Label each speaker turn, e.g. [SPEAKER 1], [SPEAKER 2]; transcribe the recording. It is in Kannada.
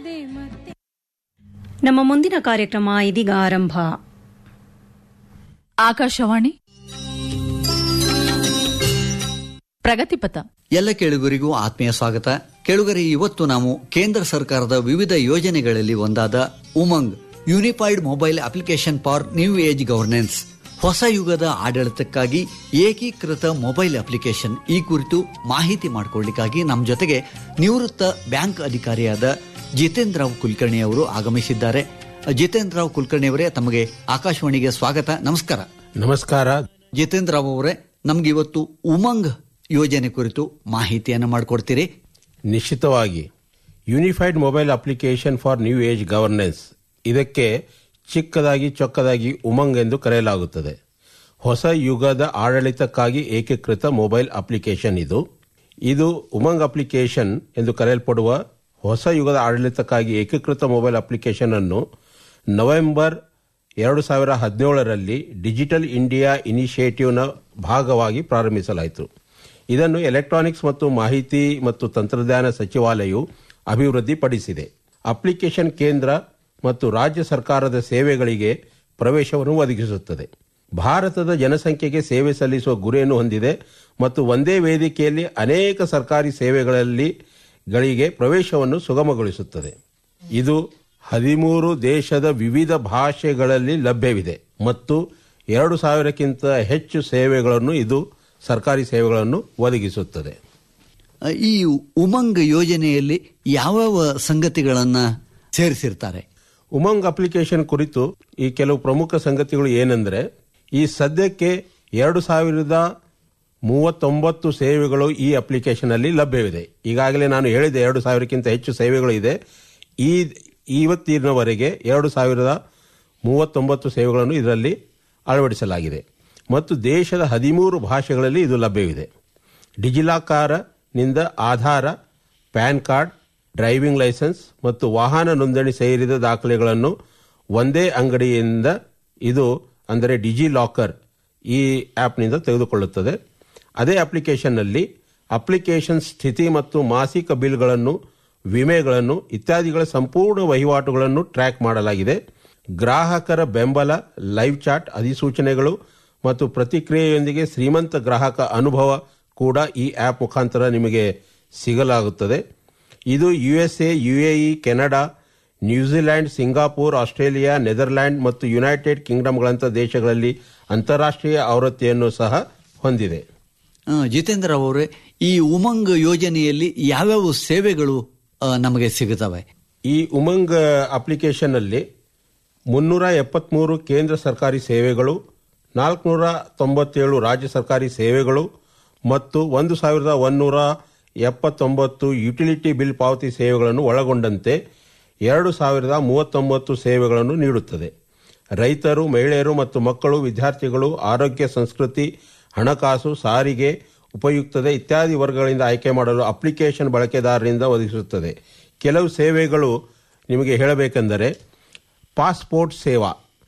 [SPEAKER 1] ನಮ್ಮ ಮುಂದಿನ ಕಾರ್ಯಕ್ರಮ ಇದೀಗ ಆರಂಭ
[SPEAKER 2] ಆಕಾಶವಾಣಿ ಪ್ರಗತಿಪಥ
[SPEAKER 3] ಎಲ್ಲ ಕೇಳುಗರಿಗೂ ಆತ್ಮೀಯ ಸ್ವಾಗತ ಕೇಳುಗರಿ ಇವತ್ತು ನಾವು ಕೇಂದ್ರ ಸರ್ಕಾರದ ವಿವಿಧ ಯೋಜನೆಗಳಲ್ಲಿ ಒಂದಾದ Umang unified mobile application for new age governance ಹೊಸ ಯುಗದ ಆಡಳಿತಕ್ಕಾಗಿ ಏಕೀಕೃತ ಮೊಬೈಲ್ ಅಪ್ಲಿಕೇಶನ್ ಈ ಕುರಿತು ಮಾಹಿತಿ ಮಾಡಿಕೊಳ್ಳಿಕ್ಕಾಗಿ ನಮ್ಮ ಜೊತೆಗೆ ನಿವೃತ್ತ ಬ್ಯಾಂಕ್ ಅಧಿಕಾರಿಯಾದ ಜಿತೇಂದ್ರ ರಾವ್ ಕುಲಕರ್ಣಿ ಅವರು ಆಗಮಿಸಿದ್ದಾರೆ ಜಿತೇಂದ್ರ ರಾವ್ ಕುಲಕರ್ಣಿ ಅವರೇ ತಮಗೆ ಆಕಾಶವಾಣಿಗೆ ಸ್ವಾಗತ ನಮಸ್ಕಾರ
[SPEAKER 4] ನಮಸ್ಕಾರ
[SPEAKER 3] ಜಿತೇಂದ್ರ ರಾವ್ ಅವರೇ ನಮ್ಗೆ ಇವತ್ತು ಉಮಂಗ್ ಯೋಜನೆ ಕುರಿತು ಮಾಹಿತಿಯನ್ನು ಮಾಡಿಕೊಡ್ತೀರಿ
[SPEAKER 4] ನಿಶ್ಚಿತವಾಗಿ unified mobile application for new age governance ಇದಕ್ಕೆ ಚಿಕ್ಕದಾಗಿ ಚೊಕ್ಕದಾಗಿ ಉಮಂಗ್ ಎಂದು ಕರೆಯಲಾಗುತ್ತದೆ ಹೊಸ ಯುಗದ ಆಡಳಿತಕ್ಕಾಗಿ ಏಕೀಕೃತ ಮೊಬೈಲ್ ಅಪ್ಲಿಕೇಶನ್ ಇದು ಇದು ಉಮಂಗ್ ಅಪ್ಲಿಕೇಶನ್ ಎಂದು ಕರೆಯಲ್ಪಡುವ ಹೊಸ ಯುಗದ ಆಡಳಿತಕ್ಕಾಗಿ ಏಕೀಕೃತ ಮೊಬೈಲ್ ಅಪ್ಲಿಕೇಶನ್ ಅನ್ನು ನವೆಂಬರ್ ಎರಡು ಸಾವಿರ ಹದಿನೇಳರಲ್ಲಿ ಡಿಜಿಟಲ್ ಇಂಡಿಯಾ ಇನಿಷಿಯೇಟಿವ್ನ ಭಾಗವಾಗಿ ಪ್ರಾರಂಭಿಸಲಾಯಿತು ಇದನ್ನು ಎಲೆಕ್ಟ್ರಾನಿಕ್ಸ್ ಮತ್ತು ಮಾಹಿತಿ ಮತ್ತು ತಂತ್ರಜ್ಞಾನ ಸಚಿವಾಲಯವು ಅಭಿವೃದ್ಧಿಪಡಿಸಿದೆ ಅಪ್ಲಿಕೇಶನ್ ಕೇಂದ್ರ ಮತ್ತು ರಾಜ್ಯ ಸರ್ಕಾರದ ಸೇವೆಗಳಿಗೆ ಪ್ರವೇಶವನ್ನು ಒದಗಿಸುತ್ತದೆ ಭಾರತದ ಜನಸಂಖ್ಯೆಗೆ ಸೇವೆ ಸಲ್ಲಿಸುವ ಗುರಿಯನ್ನು ಹೊಂದಿದೆ ಮತ್ತು ಒಂದೇ ವೇದಿಕೆಯಲ್ಲಿ ಅನೇಕ ಸರ್ಕಾರಿ ಸೇವೆಗಳಲ್ಲಿ ಗಳಿಗೆ ಪ್ರವೇಶವನ್ನು ಸುಗಮಗೊಳಿಸುತ್ತದೆ ಇದು ಹದಿಮೂರು ದೇಶದ ವಿವಿಧ ಭಾಷೆಗಳಲ್ಲಿ ಲಭ್ಯವಿದೆ ಮತ್ತು ಎರಡು ಸಾವಿರಕ್ಕಿಂತ ಹೆಚ್ಚು ಸೇವೆಗಳನ್ನು ಇದು ಸರ್ಕಾರಿ ಸೇವೆಗಳನ್ನು ಒದಗಿಸುತ್ತದೆ
[SPEAKER 3] ಈ ಉಮಂಗ್ ಯೋಜನೆಯಲ್ಲಿ ಯಾವ್ಯಾವ ಸಂಗತಿಗಳನ್ನ ಸೇರಿಸಿರ್ತಾರೆ
[SPEAKER 4] ಉಮಂಗ್ ಅಪ್ಲಿಕೇಶನ್ ಕುರಿತು ಈ ಕೆಲವು ಪ್ರಮುಖ ಸಂಗತಿಗಳು ಏನೆಂದರೆ ಈ ಸದ್ಯಕ್ಕೆ ಎರಡು ಸಾವಿರದ ಮೂವತ್ತೊಂಬತ್ತು ಸೇವೆಗಳು ಈ ಅಪ್ಲಿಕೇಶನ್ ಅಲ್ಲಿ ಲಭ್ಯವಿದೆ ಈಗಾಗಲೇ ನಾನು ಹೇಳಿದೆ ಎರಡು ಸಾವಿರಕ್ಕಿಂತ ಹೆಚ್ಚು ಸೇವೆಗಳು ಇದೆ ಈ ಇವತ್ತಿನವರೆಗೆ ಎರಡು ಸಾವಿರದ ಮೂವತ್ತೊಂಬತ್ತು ಸೇವೆಗಳನ್ನು ಇದರಲ್ಲಿ ಅಳವಡಿಸಲಾಗಿದೆ ಮತ್ತು ದೇಶದ ಹದಿಮೂರು ಭಾಷೆಗಳಲ್ಲಿ ಇದು ಲಭ್ಯವಿದೆ ಡಿಜಿಲಾಕಾರನಿಂದ Aadhaar pan card driving licence ಮತ್ತು ವಾಹನ ನೋಂದಣಿ ಸೇರಿದ ದಾಖಲೆಗಳನ್ನು ಒಂದೇ ಅಂಗಡಿಯಿಂದ ಇದು ಅಂದರೆ ಡಿಜಿ ಲಾಕರ್ ಈ ಆ್ಯಪ್ನಿಂದ ತೆಗೆದುಕೊಳ್ಳುತ್ತದೆ ಅದೇ ಅಪ್ಲಿಕೇಶನ್ನಲ್ಲಿ ಅಪ್ಲಿಕೇಶನ್ ಸ್ಥಿತಿ ಮತ್ತು ಮಾಸಿಕ ಬಿಲ್ಗಳನ್ನು ವಿಮೆಗಳನ್ನು ಇತ್ಯಾದಿಗಳ ಸಂಪೂರ್ಣ ವಹಿವಾಟುಗಳನ್ನು ಟ್ರ್ಯಾಕ್ ಮಾಡಲಾಗಿದೆ ಗ್ರಾಹಕರ ಬೆಂಬಲ ಲೈವ್ ಚಾಟ್ ಅಧಿಸೂಚನೆಗಳು ಮತ್ತು ಪ್ರತಿಕ್ರಿಯೆಯೊಂದಿಗೆ ಶ್ರೀಮಂತ ಗ್ರಾಹಕ ಅನುಭವ ಕೂಡ ಈ ಆ್ಯಪ್ ಮುಖಾಂತರ ನಿಮಗೆ ಸಿಗಲಾಗುತ್ತದೆ ಇದು USA UAE Canada New Zealand Singapore Australia Netherland ಮತ್ತು ಯುನೈಟೆಡ್ ಕಿಂಗ್ಡಮ್ಗಳಂಥ ದೇಶಗಳಲ್ಲಿ ಅಂತಾರಾಷ್ಟ್ರೀಯ ಆವೃತ್ತಿಯನ್ನು ಸಹ ಹೊಂದಿದೆ
[SPEAKER 3] ಆ, ಜಿತೇಂದ್ರ ಅವರೇ ಈ ಉಮಂಗ್ ಯೋಜನೆಯಲ್ಲಿ ಯಾವ್ಯಾವ ಸೇವೆಗಳು ಆ, ನಮಗೆ ಸಿಗುತ್ತವೆ
[SPEAKER 4] ಈ ಉಮಂಗ್ ಅಪ್ಲಿಕೇಶನ್ ಅಲ್ಲಿ ಮುನ್ನೂರ ಎಪ್ಪತ್ಮೂರು ಕೇಂದ್ರ ಸರ್ಕಾರಿ ಸೇವೆಗಳು ನಾಲ್ಕುನೂರ ತೊಂಬತ್ತೇಳು ರಾಜ್ಯ ಸರ್ಕಾರಿ ಸೇವೆಗಳು ಮತ್ತು ಒಂದು ಸಾವಿರದ ಒಂದೂರ ಎಪ್ಪತ್ತೊಂಬತ್ತು ಯುಟಿಲಿಟಿ ಬಿಲ್ ಪಾವತಿ ಸೇವೆಗಳನ್ನು ಒಳಗೊಂಡಂತೆ ಎರಡು ಸಾವಿರದ ಮೂವತ್ತೊಂಬತ್ತು ಸೇವೆಗಳನ್ನು ನೀಡುತ್ತದೆ ರೈತರು ಮಹಿಳೆಯರು ಮತ್ತು ಮಕ್ಕಳು ವಿದ್ಯಾರ್ಥಿಗಳು ಆರೋಗ್ಯ ಸಂಸ್ಕೃತಿ ಹಣಕಾಸು ಸಾರಿಗೆ ಉಪಯುಕ್ತತೆ ಇತ್ಯಾದಿ ವರ್ಗಗಳಿಂದ ಆಯ್ಕೆ ಮಾಡಲು ಅಪ್ಲಿಕೇಶನ್ ಬಳಕೆದಾರರಿಂದ ಒದಗಿಸುತ್ತದೆ ಕೆಲವು ಸೇವೆಗಳು ನಿಮಗೆ ಹೇಳಬೇಕೆಂದರೆ ಪಾಸ್ಪೋರ್ಟ್ ಸೇವಾ